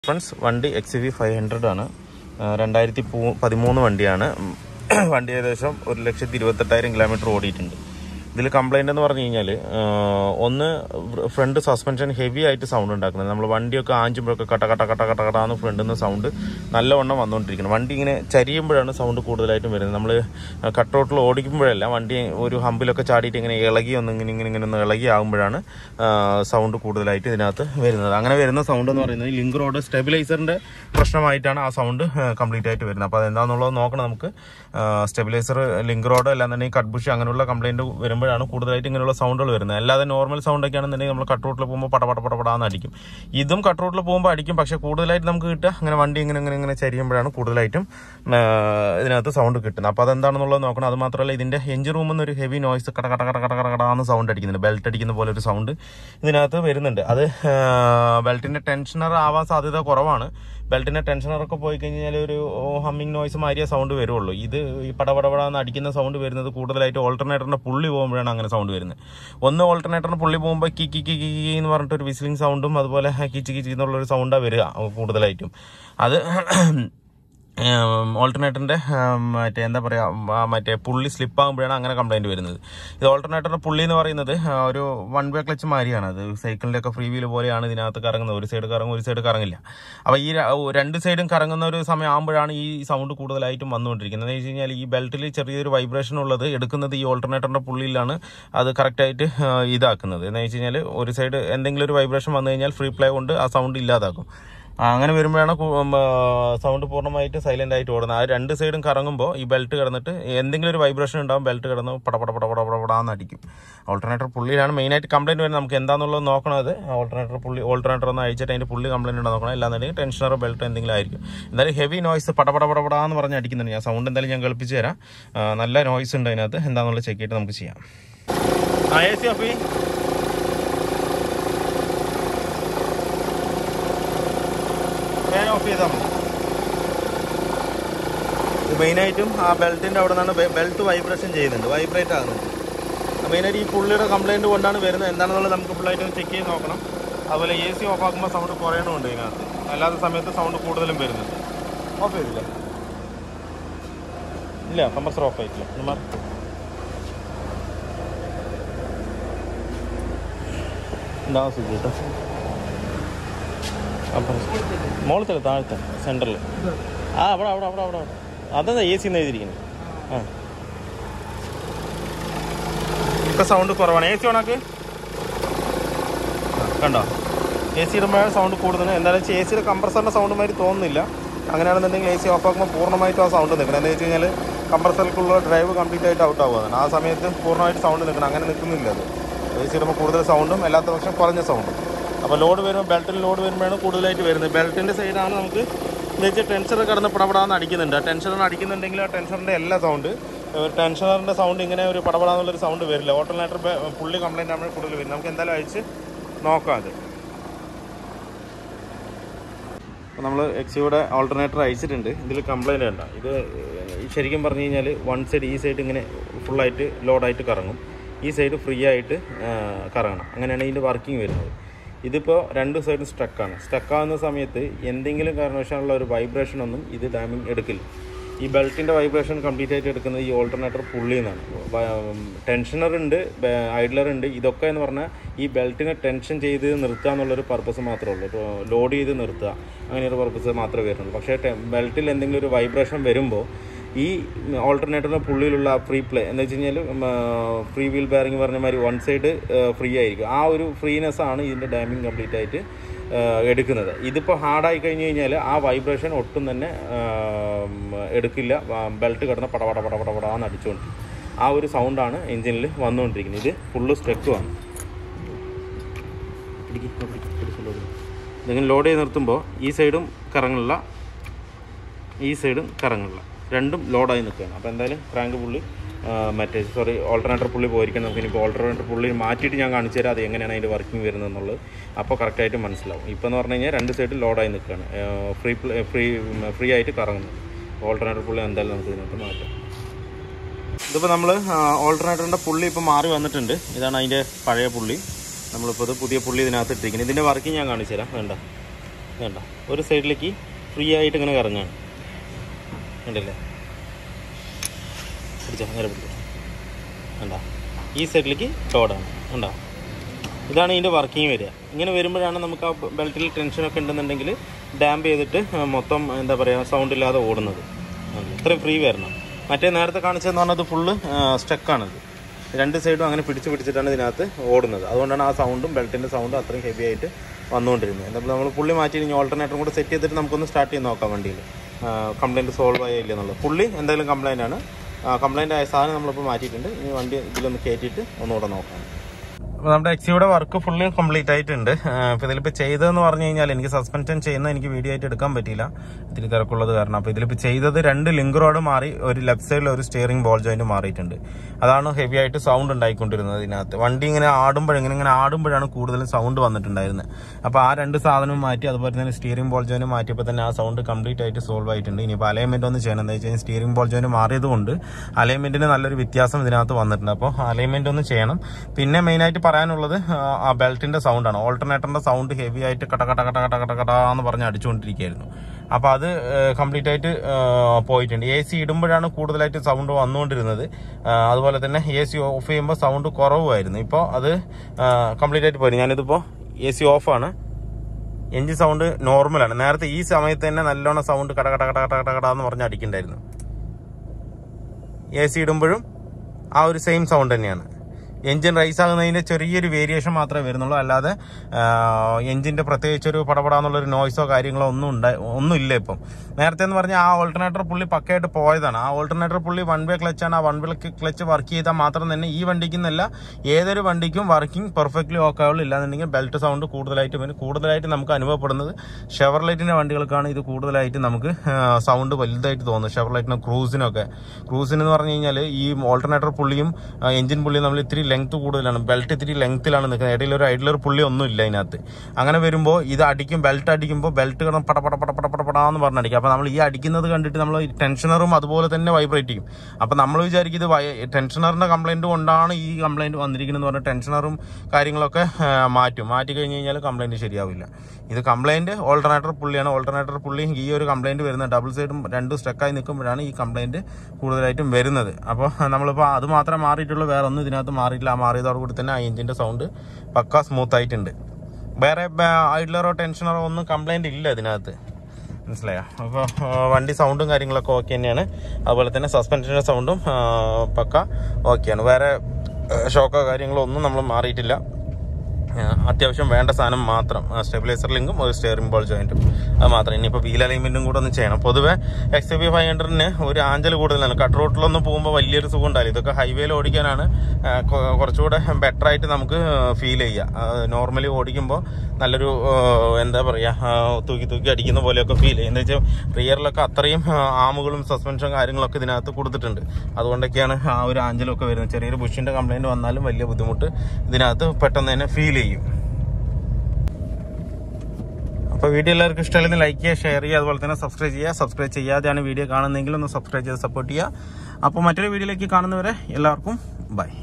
Friends വണ്ടി X V five hundred ആണ് ആ, രണ്ടായിരത്തി പൂ- പതിമൂന്ന് വണ്ടിയാണ് ഉം, വണ്ടി ഏകദേശം ഒരു ലക്ഷത്തി ഇരുപത്തെട്ടായിരം കിലോമീറ്റർ ഓടിയിട്ടുണ്ട് ഇതിൽ കംപ്ലൈന്റ് എന്ന് പറഞ്ഞു കഴിഞ്ഞാൽ ഒന്ന് ഫ്രണ്ട് സസ്പെൻഷൻ ഹെവി ആയിട്ട് സൗണ്ട് ഉണ്ടാക്കുന്നത് നമ്മൾ വണ്ടിയൊക്കെ ആഞ്ചുമ്പോഴൊക്കെ കട്ട കട്ട കട്ട കട്ട കട്ടാന്ന് ഫ്രണ്ടിൽ നിന്ന് സൗണ്ട് നല്ലവണ്ണം വന്നുകൊണ്ടിരിക്കുന്നത് വണ്ടി ഇങ്ങനെ ചരിയുമ്പോഴാണ് സൗണ്ട് കൂടുതലായിട്ടും വരുന്നത് നമ്മൾ കട്ടൗട്ടിൽ ഓടിക്കുമ്പോഴല്ല വണ്ടി ഒരു ഹമ്പിലൊക്കെ ചാടിയിട്ട് ഇങ്ങനെ ഇളകി ഒന്ന് ഇങ്ങനെ ഇങ്ങനെ ഇങ്ങനെ ഒന്ന് ഇളകി ആകുമ്പോഴാണ് സൗണ്ട് കൂടുതലായിട്ട് ഇതിനകത്ത് വരുന്നത് അങ്ങനെ വരുന്ന സൗണ്ട് എന്ന് പറയുന്നത് ലിങ്ക് റോഡ് സ്റ്റെബിലൈസറിന്റെ പ്രശ്നമായിട്ടാണ് ആ സൗണ്ട് കംപ്ലീറ്റ് ആയിട്ട് വരുന്നത് അപ്പോൾ അതെന്താണെന്നുള്ളത് നോക്കണം നമുക്ക് സ്റ്റെബിലൈസർ ലിങ്ക് റോഡ് അല്ലാന്നുണ്ടെങ്കിൽ കട്ട്ബുഷ് അങ്ങനെയുള്ള കംപ്ലൈന്റ് വരുമ്പോഴാണ് കൂടുതലായിട്ട് ഇങ്ങനെയുള്ള സൗണ്ടുകൾ വരുന്നത് അല്ലാതെ നോർമൽ സൗണ്ട് ഒക്കെ ആണെന്നുണ്ടെങ്കിൽ നമ്മൾ കട്ട് റൂട്ടിൽ പോകുമ്പോൾ പട പട പട പടാന്ന് അടിക്കും ഇതും കട്ട് റൂട്ടിൽ പോകുമ്പോൾ അടിക്കും പക്ഷേ കൂടുതലായിട്ട് നമുക്ക് കിട്ടുക അങ്ങനെ വണ്ടി ഇങ്ങനെ ഇങ്ങനെ ഇങ്ങനെ ചരിയുമ്പോഴാണ് കൂടുതലായിട്ടും ആ, ഇതിനകത്ത് സൗണ്ട് കിട്ടുന്നത് അപ്പോൾ അതെന്താണെന്നുള്ളത് നോക്കണം അത് മാത്രമല്ല ഇതിന്റെ എഞ്ചിൻ റൂമിൽ നിന്ന് ഒരു ഹെവി നോയ്സ് കട കട കട കട കട കടാന്ന് സൗണ്ട് അടിക്കുന്നുണ്ട് ബെൽറ്റ് അടിക്കുന്ന പോലെ ഒരു സൗണ്ട് ഇതിനകത്ത് വരുന്നുണ്ട് അത് ബെൽറ്റിന്റെ ടെൻഷനർ ആവാൻ സാധ്യത കുറവാണ് ബെൽറ്റിന്റെ ടെൻഷനറൊക്കെ പോയി കഴിഞ്ഞാൽ ഒരു ഹമ്മിങ് നോയ്സ് മാറിയ സൗണ്ട് വരുള്ളൂ ഇത് ഈ പടപടപടാന്ന് അടിക്കുന്ന സൗണ്ട് വരുന്നത് കൂടുതലായിട്ട് ഓൾട്ടർനേറ്ററിന്റെ പുള്ളി പോകുമ്പോഴാണ് അങ്ങനെ സൗണ്ട് വരുന്നത് ഒന്ന് ഓൾട്ടർനേറ്ററിന്റെ പുള്ളി പോകുമ്പോൾ കി കി കി കി കി എന്ന് പറഞ്ഞിട്ട് ഒരു വിസിലിംഗ് സൗണ്ടും അതുപോലെ കിച്ച് കിച്ച് എന്നുള്ള ഒരു സൗണ്ടാണ് വരിക കൂടുതലായിട്ടും അത് ഓൾട്ടർനേറ്ററിന്റെ മറ്റേ എന്താ പറയാ ആ, മറ്റേ പുള്ളി സ്ലിപ്പ് ആകുമ്പോഴാണ് അങ്ങനെ കംപ്ലൈന്റ് വരുന്നത് ഇത് ഓൾട്ടർനേറ്ററിന്റെ പുള്ളി എന്ന് പറയുന്നത് ആ, ഒരു വൺ വേ ക്ലച്ച് മാതിരിയാണ് അത് സൈക്കിളിന്റെ ഒക്കെ ഫ്രീ വീൽ പോലെയാണ് ഇതിനകത്ത് കറങ്ങുന്നത് ഒരു സൈഡ് കറങ്ങും ഒരു സൈഡ് കറങ്ങില്ല അപ്പൊ ഈ ര- രണ്ട് സൈഡും കറങ്ങുന്ന ഒരു സമയം ആകുമ്പോഴാണ് ഈ സൗണ്ട് കൂടുതലായിട്ടും വന്നുകൊണ്ടിരിക്കുന്നത് എന്ന് വെച്ച് കഴിഞ്ഞാൽ ഈ ബെൽറ്റിൽ ചെറിയൊരു വൈബ്രേഷൻ ഉള്ളത് എടുക്കുന്നത് ഈ ഓൾട്ടർനേറ്ററിന്റെ പുള്ളിയിലാണ് അത് കറക്റ്റായിട്ട് ഇതാക്കുന്നത് എന്ന് വെച്ച് കഴിഞ്ഞാൽ ഒരു സൈഡ് എന്തെങ്കിലും ഒരു വൈബ്രേഷൻ വന്നു കഴിഞ്ഞാൽ ഫ്രീ പ്ലേ കൊണ്ട് ആ സൗണ്ട് ഇല്ലാതാക്കും ആ, അങ്ങനെ വരുമ്പോഴാണ് സൗണ്ട് പൂർണ്ണമായിട്ട് സൈലന്റ് ആയിട്ട് ഓടുന്നത് ആ രണ്ട് സൈഡും കറങ്ങുമ്പോൾ ഈ ബെൽറ്റ് കിടന്നിട്ട് എന്തെങ്കിലും ഒരു വൈബ്രേഷൻ ഉണ്ടാവും ബെൽറ്റ് കിടന്ന് പട പട പട പട പട പടാന്ന് അടിക്കും ഓൾട്ടർനേറ്റർ പുള്ളിയിലാണ് മെയിനായിട്ട് കംപ്ലൈന്റ് വരുന്നത് നമുക്ക് എന്താണെന്നുള്ളത് നോക്കണത് ഓൾട്ടർനേറ്റർ പുള്ളി ഓൾട്ടർനേറ്റർ ഒന്ന് അയച്ചിട്ട് അതിന്റെ പുള്ളി കംപ്ലൈന്റ് ഉണ്ടോ നോക്കണം ഇല്ലാന്നുണ്ടെങ്കിൽ ടെൻഷനറോ ബെൽറ്റ് എന്തെങ്കിലും ആയിരിക്കും എന്തായാലും ഹെവി നോയ്സ് പട പട പട പടാന്ന് പറഞ്ഞ് അടിക്കുന്നുണ്ട് ഞാൻ സൗണ്ട് എന്തായാലും ഞാൻ കേൾപ്പിച്ച് തരാം ആ, നല്ല നോയ്സ് ഉണ്ട് അതിനകത്ത് എന്താണെന്നുള്ളത് ചെക്ക് ചെയ്തിട്ട് നമുക്ക് ചെയ്യാം ആ എ സി അഫി ഫാൻ ഓഫ് ചെയ്താൽ മതി ഇത് മെയിനായിട്ടും ആ ബെൽറ്റിന്റെ അവിടെ നിന്നാണ് ബെൽറ്റ് വൈബ്രേഷൻ ചെയ്യുന്നുണ്ട് വൈബ്രേറ്റ് ആകുന്നുണ്ട് മെയിനായിട്ട് ഈ പുള്ളിയുടെ കംപ്ലൈന്റ് കൊണ്ടാണ് വരുന്നത് എന്താണെന്നുള്ളത് നമുക്ക് ഫുള്ളായിട്ട് ചെക്ക് ചെയ്ത് നോക്കണം അതുപോലെ എ സി ഓഫ് ആക്കുമ്പോൾ സൗണ്ട് കുറയണമുണ്ട് ഇതിനകത്ത് അല്ലാത്ത സമയത്ത് സൗണ്ട് കൂടുതലും വരുന്നുണ്ട് ഓഫ് ചെയ്തില്ല ഇല്ല കമ്പൾസർ ഓഫ് ആയിട്ടില്ല ഒന്ന് മാറി എന്താ സുഖം കേട്ടോ അപ്പം മുകളത്തില്ല താഴത്തെ സെൻറ്ററിൽ ആ അവിടെ അവിടെ അവിടെ അവിടെ അവിടെ അതെന്താ എ സി എന്ന് എഴുതിയിരിക്കുന്നത് ആ ഇപ്പം സൗണ്ട് കുറവാണ് എ സി ഓണാക്ക് ആ, കണ്ടോ എ സി ഇടുമ്പോഴാണ് സൗണ്ട് കൂടുതൽ എന്താണെന്ന് വെച്ചാൽ എ സിയുടെ കംപ്രസറിൻ്റെ സൗണ്ട് മാതിരി തോന്നുന്നില്ല അങ്ങനെയാണെന്നുണ്ടെങ്കിൽ എ സി ഓഫ് ആക്കുമ്പോൾ പൂർണ്ണമായിട്ടും ആ സൗണ്ട് നിൽക്കണം എന്താ വെച്ച് കഴിഞ്ഞാൽ കംപ്രസറിലേക്കുള്ള ഡ്രൈവ് കംപ്ലീറ്റ് ആയിട്ട് ഔട്ട് ആവുകയാണ് ആ സമയത്ത് പൂർണ്ണമായിട്ട് സൗണ്ട് നിൽക്കണം അങ്ങനെ നിൽക്കുന്നില്ല അത് എ സി ഇടുമ്പോൾ കൂടുതൽ സൗണ്ടും അല്ലാത്ത പക്ഷം കുറഞ്ഞ സൗണ്ടും അപ്പോൾ ലോഡ് വരുമ്പോൾ ബെൽറ്റിൽ ലോഡ് വരുമ്പോഴാണ് കൂടുതലായിട്ട് വരുന്നത് ബെൽറ്റിൻ്റെ സൈഡാണ് നമുക്ക് എന്ന് വെച്ചാൽ ടെൻഷനർ കിടന്ന് പടപടാന്ന് അടിക്കുന്നുണ്ട് ആ ടെൻഷനർ അടിക്കുന്നുണ്ടെങ്കിൽ ആ ടെൻഷറിൻ്റെ എല്ലാ സൗണ്ട് ടെൻഷനറിൻ്റെ സൗണ്ട് ഇങ്ങനെ ഒരു പടപടാന്നുള്ളൊരു സൗണ്ട് വരില്ല ഓട്ടോനേറ്റർ പുള്ളി കംപ്ലൈൻറ്റ് ആകുമ്പോൾ കൂടുതൽ വരും നമുക്ക് എന്തായാലും അയച്ച് നോക്കാം അത് അപ്പോൾ നമ്മൾ എക്സിയുടെ ഓൾട്ടർനേറ്റർ അയച്ചിട്ടുണ്ട് ഇതിൽ കംപ്ലൈൻറ്റ് വേണ്ട ഇത് ശരിക്കും പറഞ്ഞു കഴിഞ്ഞാൽ വൺ സൈഡ് ഈ സൈഡ് ഇങ്ങനെ ഫുള്ളായിട്ട് ലോഡായിട്ട് കറങ്ങും ഈ സൈഡ് ഫ്രീ ആയിട്ട് ആ, കറങ്ങണം അങ്ങനെയാണ് ഇതിൻ്റെ വർക്കിംഗ് വരുന്നത് ഇതിപ്പോൾ രണ്ട് സൈഡും സ്റ്റക്കാണ് സ്റ്റക്കാവുന്ന സമയത്ത് എന്തെങ്കിലും കാരണവശാലുള്ള ഒരു വൈബ്രേഷൻ ഒന്നും ഇത് ഡാമിങ് എടുക്കില്ല ഈ ബെൽറ്റിൻ്റെ വൈബ്രേഷൻ കംപ്ലീറ്റ് ആയിട്ട് എടുക്കുന്നത് ഈ ഓൾട്ടർനേറ്റർ പുള്ളി നിന്നാണ് ടെൻഷനർ ഉണ്ട് ഐഡലർ ഉണ്ട് ഇതൊക്കെ എന്ന് പറഞ്ഞാൽ ഈ ബെൽറ്റിനെ ടെൻഷൻ ചെയ്ത് നിർത്തുക എന്നുള്ളൊരു പർപ്പസ് മാത്രമേ ഉള്ളൂ ലോഡ് ചെയ്ത് നിർത്തുക അങ്ങനെ ഒരു പർപ്പസ് മാത്രമേ വരുന്നുള്ളൂ പക്ഷേ ബെൽറ്റിൽ എന്തെങ്കിലും ഒരു വൈബ്രേഷൻ വരുമ്പോൾ ഈ ഓൾട്ടർനേറ്ററിൻ്റെ പുള്ളിയിലുള്ള ഫ്രീ പ്ലേ എന്ന് വെച്ച് കഴിഞ്ഞാൽ ഫ്രീ വീൽ ബെയറിംഗ് പറഞ്ഞ മാതിരി വൺ സൈഡ് ഫ്രീ ആയിരിക്കും ആ ഒരു ഫ്രീനെസ് ആണ് ഇതിൻ്റെ ഡാമിങ് കംപ്ലീറ്റ് ആയിട്ട് ആ, എടുക്കുന്നത് ഇതിപ്പോൾ ഹാർഡായി കഴിഞ്ഞ് കഴിഞ്ഞാൽ ആ വൈബ്രേഷൻ ഒട്ടും തന്നെ ആ, എടുക്കില്ല ബെൽറ്റ് കിടന്ന് പട പട പട പട പടാന്ന് അടിച്ചുകൊണ്ട് ആ ഒരു സൗണ്ടാണ് എഞ്ചിനിൽ വന്നുകൊണ്ടിരിക്കുന്നത് ഇത് ഫുള്ള് സ്റ്റെക്കുമാണ് ഇതിങ്ങനെ ലോഡ് ചെയ്ത് നിർത്തുമ്പോൾ ഈ സൈഡും കറങ്ങില്ല ഈ സൈഡും കറങ്ങില്ല രണ്ടും ലോഡായി നിൽക്കുകയാണ് അപ്പോൾ എന്തായാലും ക്രാങ്ക് പുള്ളി ആ, മറ്റേ സോറി ഓൾട്ടർനേറ്റർ പുള്ളി പോയിരിക്കണം നമുക്ക് ഇനിയിപ്പോൾ ഓൾട്ടർനേറ്റർ പുള്ളി മാറ്റിയിട്ട് ഞാൻ കാണിച്ചു തരാം അത് എങ്ങനെയാണ് അതിൻ്റെ വർക്കിംഗ് വരുന്നത് എന്നുള്ളത് അപ്പോൾ കറക്റ്റായിട്ട് മനസ്സിലാവും ഇപ്പോൾ എന്ന് പറഞ്ഞു കഴിഞ്ഞാൽ രണ്ട് സൈഡിൽ ലോഡായി നിൽക്കുകയാണ് ഫ്രീ ഫ്രീ ഫ്രീ ആയിട്ട് കറങ്ങുന്നു ഓൾട്ടർനേറ്റർ പുള്ളി എന്തായാലും നമുക്ക് ഇതിനകത്ത് മാറ്റാം ഇതിപ്പോൾ നമ്മൾ ഓൾട്ടർനേറ്ററിൻ്റെ പുള്ളി ഇപ്പോൾ മാറി വന്നിട്ടുണ്ട് ഇതാണ് അതിൻ്റെ പഴയ പുള്ളി നമ്മളിപ്പോൾ ഇത് പുതിയ പുള്ളി ഇതിനകത്ത് ഇട്ടിരിക്കുന്നത് ഇതിൻ്റെ വർക്കിംഗ് ഞാൻ കാണിച്ചു തരാം വേണ്ട വേണ്ട ഒരു സൈഡിലേക്ക് ഫ്രീ ആയിട്ട് ഇങ്ങനെ കറങ്ങാണ് കണ്ടില്ലേ പിടിച്ചോ നേരെ പിടിച്ചോ കണ്ടോ ഈ സൈഡിലേക്ക് ലോഡാണ് കണ്ടോ ഇതാണ് ഇതിൻ്റെ വർക്കിംഗ് വരിക ഇങ്ങനെ വരുമ്പോഴാണ് നമുക്ക് ആ ബെൽറ്റിൽ ടെൻഷനൊക്കെ ഉണ്ടെന്നുണ്ടെങ്കിൽ ഡാമ്പ് ചെയ്തിട്ട് ആ, മൊത്തം എന്താ പറയുക സൗണ്ട് ഇല്ലാതെ ഓടുന്നത് ആണ്. ഇത്രയും ഫ്രീ വരണം മറ്റേ നേരത്തെ കാണിച്ചതെന്ന് പറഞ്ഞത് ഫുള്ള് സ്റ്റക്കാണത് രണ്ട് സൈഡും അങ്ങനെ പിടിച്ച് പിടിച്ചിട്ടാണ് ഇതിനകത്ത് ഓടുന്നത് അതുകൊണ്ടാണ് ആ സൗണ്ടും ബെൽറ്റിൻ്റെ സൗണ്ടും അത്രയും ഹെവി ആയിട്ട് വന്നുകൊണ്ടിരുന്നത് എന്താ നമ്മൾ പുള്ളി മാറ്റി ഇനി ഓൾട്ടർനേറ്ററും കൂടെ സെറ്റ് ചെയ്തിട്ട് നമുക്കൊന്ന് സ്റ്റാർട്ട് ചെയ്ത് നോക്കാം വണ്ടിയിൽ കംപ്ലയിൻറ്റ് സോൾവ് ആയില്ല എന്നുള്ളത് പുള്ളി എന്തായാലും കംപ്ലയിൻ്റ് ആണ് കംപ്ലയിൻ്റ് ആയ സാധനം നമ്മളിപ്പോൾ മാറ്റിയിട്ടുണ്ട് ഇനി വണ്ടി ഇതിലൊന്ന് കയറ്റിയിട്ട് ഒന്നുകൂടെ നോക്കാം അപ്പോൾ നമ്മുടെ എക്സിയുടെ വർക്ക് ഫുള്ളി കംപ്ലീറ്റ് ആയിട്ടുണ്ട് അപ്പോൾ ഇതിലിപ്പോൾ ചെയ്തതെന്ന് പറഞ്ഞു കഴിഞ്ഞാൽ എനിക്ക് സസ്പെൻഷൻ ചെയ്യുന്ന എനിക്ക് വീഡിയോ ആയിട്ട് എടുക്കാൻ പറ്റിയില്ല ഇത്തിരി തിരക്കുള്ളത് കാരണം അപ്പോൾ ഇതിലിപ്പോൾ ചെയ്തത് രണ്ട് ലിങ്ക് റോഡ് മാറി ഒരു ലെഫ്റ്റ് സൈഡിൽ ഒരു സ്റ്റിയറിംഗ് ബോൾ ജോയിന്റ് മാറിയിട്ടുണ്ട് അതാണ് ഹെവി ആയിട്ട് സൗണ്ട് ഉണ്ടായിക്കൊണ്ടിരുന്നത് ഇതിനകത്ത് വണ്ടി ഇങ്ങനെ ആടുമ്പോൾ ഇങ്ങനെ ഇങ്ങനെ ആടുമ്പോഴാണ് കൂടുതലും സൗണ്ട് വന്നിട്ടുണ്ടായിരുന്നത് അപ്പോൾ ആ രണ്ട് സാധനവും മാറ്റി അതുപോലെ തന്നെ സ്റ്റിയറിംഗ് ബോൾ ജോയിന്റ് മാറ്റിയപ്പോൾ തന്നെ ആ സൗണ്ട് കംപ്ലീറ്റ് ആയിട്ട് സോൾവ് ആയിട്ടുണ്ട് ഇനിയിപ്പോൾ അലൈൻമെന്റ് ഒന്ന് ചെയ്യണം എന്താ വെച്ച് കഴിഞ്ഞാൽ സ്റ്റിയറിംഗ് ബോൾ ജോയിന്റ് മാറിയത് കൊണ്ട് അലൈൻമെന്റിന് നല്ലൊരു വ്യത്യാസം ഇതിനകത്ത് വന്നിട്ടുണ്ട് അപ്പോൾ അലൈൻമെന്റ് ഒന്ന് ചെയ്യണം പിന്നെ മെയിനായിട്ട് പറയാനുള്ളത് ആ, ആ ബെൽറ്റിന്റെ സൗണ്ടാണ് ഓൾട്ടർനേറ്ററിന്റെ സൗണ്ട് ഹെവി ആയിട്ട് കട കട കട കട കട കട എന്ന് പറഞ്ഞ് അടിച്ചുകൊണ്ടിരിക്കുകയായിരുന്നു അപ്പോൾ അത് കംപ്ലീറ്റ് ആയിട്ട് ആ, പോയിട്ടുണ്ട് എ സി ഇടുമ്പോഴാണ് കൂടുതലായിട്ട് സൗണ്ട് വന്നുകൊണ്ടിരുന്നത് ആ, അതുപോലെ തന്നെ എ സി ഓഫ് ചെയ്യുമ്പോൾ സൗണ്ട് കുറവുമായിരുന്നു ഇപ്പോൾ അത് കംപ്ലീറ്റ് ആയിട്ട് പോയി ഞാനിതിപ്പോൾ എ സി ഓഫാണ് എഞ്ചിൻ സൗണ്ട് നോർമലാണ് നേരത്തെ ഈ സമയത്ത് തന്നെ നല്ലോണം സൗണ്ട് കട കട കട കട കട കട എന്ന് പറഞ്ഞ് അടിക്കണ്ടായിരുന്നു എ സി ഇടുമ്പോഴും ആ ഒരു സെയിം സൗണ്ട് തന്നെയാണ് എഞ്ചിൻ റൈസ് ആകുന്നതിന്റെ ചെറിയൊരു വേരിയേഷൻ മാത്രമേ വരുന്നുള്ളൂ അല്ലാതെ എഞ്ചിന്റെ പ്രത്യേകിച്ച് ഒരു പടപടാന്നുള്ളൊരു നോയ്സോ കാര്യങ്ങളോ ഒന്നും ഉണ്ടായി ഒന്നും ഇല്ല ഇപ്പം നേരത്തെ എന്ന് പറഞ്ഞാൽ ആ ഓൾട്ടർനേറ്റർ പുള്ളി പക്കയായിട്ട് പോയതാണ് ആ ഓൾട്ടർനേറ്റർ പുള്ളി വൺ വേ ക്ലച്ചാണ് ആ വൺ വേ ക്ലച്ച് വർക്ക് ചെയ്താൽ മാത്രം തന്നെ ഈ വണ്ടിക്ക് എന്നല്ല ഏതൊരു വണ്ടിക്കും വർക്കിംഗ് പെർഫെക്റ്റ്ലി ഓക്കെ ആവുള്ളൂ ഇല്ലാന്നുണ്ടെങ്കിൽ ബെൽറ്റ് സൗണ്ട് കൂടുതലായിട്ട് വരും കൂടുതലായിട്ട് നമുക്ക് അനുഭവപ്പെടുന്നത് ഷെവർലൈറ്റിന്റെ വണ്ടികൾക്കാണ് ഇത് കൂടുതലായിട്ട് നമുക്ക് സൗണ്ട് വലുതായിട്ട് തോന്നുന്നത് ഷെവർലൈറ്റിനും ക്രൂസിനൊക്കെ ക്രൂസിന് എന്ന് പറഞ്ഞു കഴിഞ്ഞാൽ ഈ ഓൾട്ടർനേറ്റർ പുള്ളിയും എഞ്ചിൻ പുള്ളിയും നമ്മൾ ഇത്തിരി ലെങ്ത് കൂടുതലാണ് ബെൽറ്റ് ഇത്തിരി ലെങ്ത്തിലാണ് നിൽക്കുന്നത് ഇടയിൽ ഒരു ഐഡിലർ പുള്ളി ഒന്നും ഇല്ല അതിനകത്ത് അങ്ങനെ വരുമ്പോൾ ഇത് അടിക്കും ബെൽറ്റ് അടിക്കുമ്പോൾ ബെൽറ്റ് കിടന്ന് പട പട പട പട പട പടാന്ന് പറഞ്ഞ് അടിക്കും അപ്പോൾ നമ്മൾ ഈ അടിക്കുന്നത് കണ്ടിട്ട് നമ്മൾ ടെൻഷനറും അതുപോലെ തന്നെ വൈബ്രേറ്റ് ചെയ്യും അപ്പോൾ നമ്മൾ വിചാരിക്കും ഇത് ടെൻഷനറിന്റെ കംപ്ലൈന്റ് കൊണ്ടാണ് ഈ കംപ്ലൈന്റ് വന്നിരിക്കുന്നത് പറഞ്ഞാൽ ടെൻഷനറും കാര്യങ്ങളൊക്കെ ആ, മാറ്റും മാറ്റി കഴിഞ്ഞ് കഴിഞ്ഞാൽ കംപ്ലൈന്റ് ശരിയാവില്ല ഇത് കംപ്ലൈന്റ് ഓൾട്ടർനേറ്റർ പുള്ളിയാണ് ഓൾട്ടർനേറ്റർ പുള്ളി ഈ ഒരു കംപ്ലൈന്റ് വരുന്നത് ഡബിൾ സൈഡും രണ്ടും സ്റ്റക്കായി നിൽക്കുമ്പോഴാണ് ഈ കംപ്ലൈന്റ് കൂടുതലായിട്ടും വരുന്നത് അപ്പോൾ നമ്മളിപ്പോൾ അത് മാത്രമേ മാറിയിട്ടുള്ളൂ വേറെ ഒന്നും ഇതിനകത്ത് മാറിയിട്ടില്ല ആ മാറിയതോടുകൂടി തന്നെ ആ എഞ്ചിന്റെ സൗണ്ട് പക്ക സ്മൂത്ത് ആയിട്ടുണ്ട് വേറെ ഐഡ്ലറോ ടെൻഷനറോ ഒന്നും കംപ്ലൈന്റ് ഇല്ല ഇതിനകത്ത് മനസ്സിലായോ അപ്പോൾ വണ്ടി സൗണ്ടും കാര്യങ്ങളൊക്കെ ഓക്കെ തന്നെയാണ് അതുപോലെ തന്നെ സസ്പെൻഷൻ്റെ സൗണ്ടും ആ, പക്ക ഓക്കെയാണ് വേറെ ഷോക്കോ കാര്യങ്ങളോ ഒന്നും നമ്മൾ മാറിയിട്ടില്ല ആ, അത്യാവശ്യം വേണ്ട സാധനം മാത്രം സ്റ്റെബിലൈസർ ലിങ്കും ഒരു സ്റ്റിയറിംഗ് ബോൾ ജോയിന്റും അത് മാത്രം ഇനിയിപ്പോൾ വീൽ അലൈൻമെന്റും കൂടെ ഒന്ന് ചെയ്യണം പൊതുവെ എക്സ് ബി ഫൈവ് ഹൺഡ്രഡിന് ഒരു ആഞ്ചൽ കൂടുതലാണ് കട്ട് റോട്ടിലൊന്നും പോകുമ്പോൾ വലിയൊരു സുഖം ഉണ്ടാവില്ല ഇതൊക്കെ ഹൈവേയിൽ ഓടിക്കാനാണ് ആ, കൊ- കുറച്ചുകൂടെ ബെറ്റർ ആയിട്ട് നമുക്ക് ഫീൽ ചെയ്യുക നോർമലി ഓടിക്കുമ്പോൾ നല്ലൊരു ആ, എന്താ പറയുക തൂക്കി തൂക്കി അടിക്കുന്ന പോലെയൊക്കെ ഫീൽ ചെയ്യും എന്താ വെച്ചാൽ റിയറിലൊക്കെ അത്രയും ആ, ആമുകളും സസ്പെൻഷൻ കാര്യങ്ങളൊക്കെ ഇതിനകത്ത് കൊടുത്തിട്ടുണ്ട് അതുകൊണ്ടൊക്കെയാണ് ആ ഒരു ആഞ്ചലൊക്കെ വരുന്നത് ചെറിയൊരു ബുഷിന്റെ കംപ്ലൈന്റ് വന്നാലും വലിയ ബുദ്ധിമുട്ട് ഇതിനകത്ത് പെട്ടെന്ന് തന്നെ ഫീൽ ചെയ്യും അപ്പോൾ വീഡിയോ എല്ലാവർക്കും ഇഷ്ടമല്ലെങ്കിൽ ലൈക്ക് ചെയ്യുക ഷെയർ ചെയ്യുക അതുപോലെ തന്നെ സബ്സ്ക്രൈബ് ചെയ്യുക സബ്സ്ക്രൈബ് ചെയ്യാതെയാണ് വീഡിയോ കാണുന്നതെങ്കിൽ ഒന്ന് സബ്സ്ക്രൈബ് ചെയ്ത് സപ്പോർട്ട് ചെയ്യുക അപ്പോൾ മറ്റൊരു വീഡിയോയിലേക്ക് കാണുന്നവരെ എല്ലാവർക്കും ബൈ